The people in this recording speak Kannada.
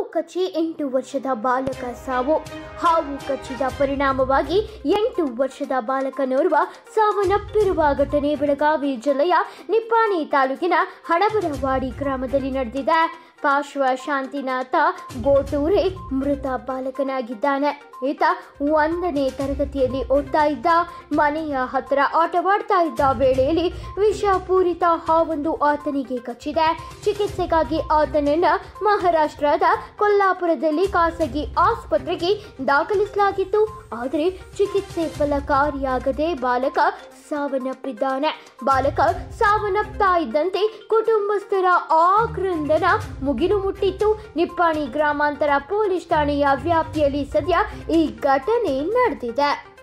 ಕಚ್ಚಿ ಎಂಟು ವರ್ಷದ ಬಾಲಕ ಸಾವು ಹಾವು ಕಚ್ಚಿದ ಪರಿಣಾಮವಾಗಿ ಎಂಟು ವರ್ಷದ ಬಾಲಕನೋರ್ವ ಸಾವನ್ನಪ್ಪಿರುವ ಘಟನೆ ಬೆಳಗಾವಿ ಜಿಲ್ಲೆಯ ನಿಪ್ಪಾಣಿ ತಾಲೂಕಿನ ಹಣಬರವಾಡಿ ಗ್ರಾಮದಲ್ಲಿ ನಡೆದಿದೆ ಪಾರ್ಶ್ವ ಶಾಂತಿನಾಥ ಗೋಟೂರೆ ಮೃತ ಬಾಲಕನಾಗಿದ್ದಾನೆ ಈತ ಒಂದನೇ ತರಗತಿಯಲ್ಲಿ ಓದ್ತಾ ಇದ್ದ ಮನೆಯ ಹತ್ತಿರ ಆಟವಾಡ್ತಾ ಇದ್ದ ವೇಳೆಯಲ್ಲಿ ವಿಷಪೂರಿತ ಹಾವೊಂದು ಆತನಿಗೆ ಕಚ್ಚಿದೆ ಚಿಕಿತ್ಸೆಗಾಗಿ ಆತನನ್ನ ಮಹಾರಾಷ್ಟ್ರದ ಕೊಲ್ಲಾಪುರದಲ್ಲಿ ಖಾಸಗಿ ಆಸ್ಪತ್ರೆಗೆ ದಾಖಲಿಸಲಾಗಿತ್ತು ಆದರೆ ಚಿಕಿತ್ಸೆ ಫಲಕಾರಿಯಾಗದೆ ಬಾಲಕ ಸಾವನ್ನಪ್ಪಿದ್ದಾನೆ ಬಾಲಕ ಸಾವನ್ನಪ್ತಾ ಇದ್ದಂತೆ ಕುಟುಂಬಸ್ಥರ ಆಕ್ರಂದನ ಮುಗಿಲು ಮುಟ್ಟಿತ್ತು ನಿಪ್ಪಾಣಿ ಗ್ರಾಮಾಂತರ ಪೊಲೀಸ್ ಠಾಣೆಯ ವ್ಯಾಪ್ತಿಯಲ್ಲಿ ಸದ್ಯ ಈ ಘಟನೆ ನಡೆದಿದೆ